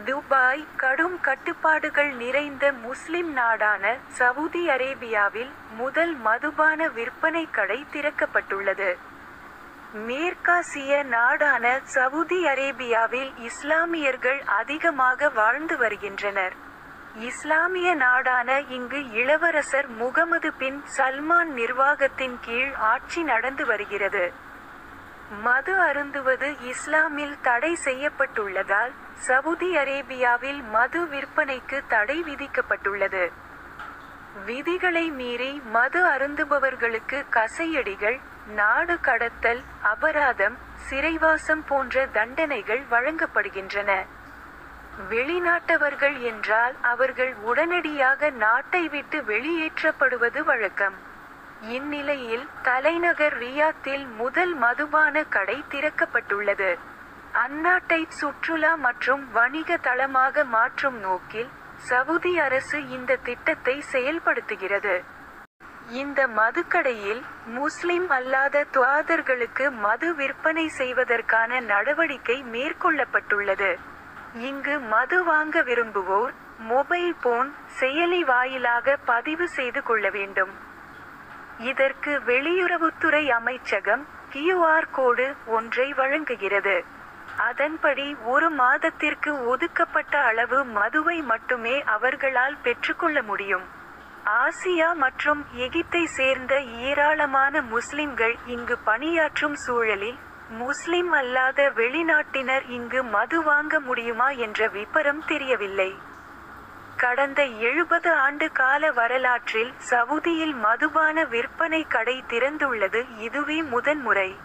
Dubai கடும் கட்டுப்பாடுகள் நிறைந்த முஸ்லிம் நாடான சவுதி அரேபியாவில் முதல் மதுபான விற்பனை கடை திறக்கப்பட்டுள்ளது மேற்காசிய நாடான சவுதி அரேபியாவில் இஸ்லாமியர்கள் அதிகமாக வாழ்ந்து வருகின்றனர் இஸ்லாமிய நாடான இங்கு இளவரசர் முகமது பின் சல்மான் நிர்வாகத்தின் கீழ் ஆட்சி நடந்து வருகிறது மது அருந்துவது இஸ்லாமில் தடை செய்யப்பட்டுள்ளதால் சவுதி அரேபியாவில் மது விற்பனைக்கு தடை விதிக்கப்பட்டுள்ளது விதிகளை மீறி மது அருந்துபவர்களுக்கு கசையடிகள் நாடு கடத்தல் அபராதம் சிறைவாசம் போன்ற தண்டனைகள் வழங்கப்படுகின்றன வெளிநாட்டவர்கள் என்றால் அவர்கள் உடனடியாக நாட்டை விட்டு வெளியேற்றப்படுவது வழக்கம் இந்நிலையில் தலைநகர் ரியாத்தில் முதல் மதுபான கடை திறக்கப்பட்டுள்ளது அந்நாட்டை சுற்றுலா மற்றும் வணிக தளமாக மாற்றும் நோக்கில் சவுதி அரசு இந்த திட்டத்தை செயல்படுத்துகிறது இந்த மதுக்கடையில் முஸ்லிம் அல்லாத துவாதர்களுக்கு மது விற்பனை செய்வதற்கான நடவடிக்கை மேற்கொள்ளப்பட்டுள்ளது இங்கு மது வாங்க விரும்புவோர் மொபைல் போன் செயலி வாயிலாக பதிவு செய்து கொள்ள வேண்டும் இதற்கு வெளியுறவுத்துறை அமைச்சகம் கியூஆர் கோடு ஒன்றை வழங்குகிறது அதன்படி ஒரு மாதத்திற்கு ஒதுக்கப்பட்ட அளவு மதுவை மட்டுமே அவர்களால் பெற்றுக்கொள்ள முடியும் ஆசியா மற்றும் எகிப்தை சேர்ந்த ஏராளமான முஸ்லிம்கள் இங்கு பணியாற்றும் சூழலில் முஸ்லிம் அல்லாத வெளிநாட்டினர் இங்கு மது வாங்க முடியுமா என்ற விபரம் தெரியவில்லை கடந்த எழுபது ஆண்டு கால வரலாற்றில் சவுதியில் மதுபான விற்பனை கடை திறந்துள்ளது இதுவே முதன்முறை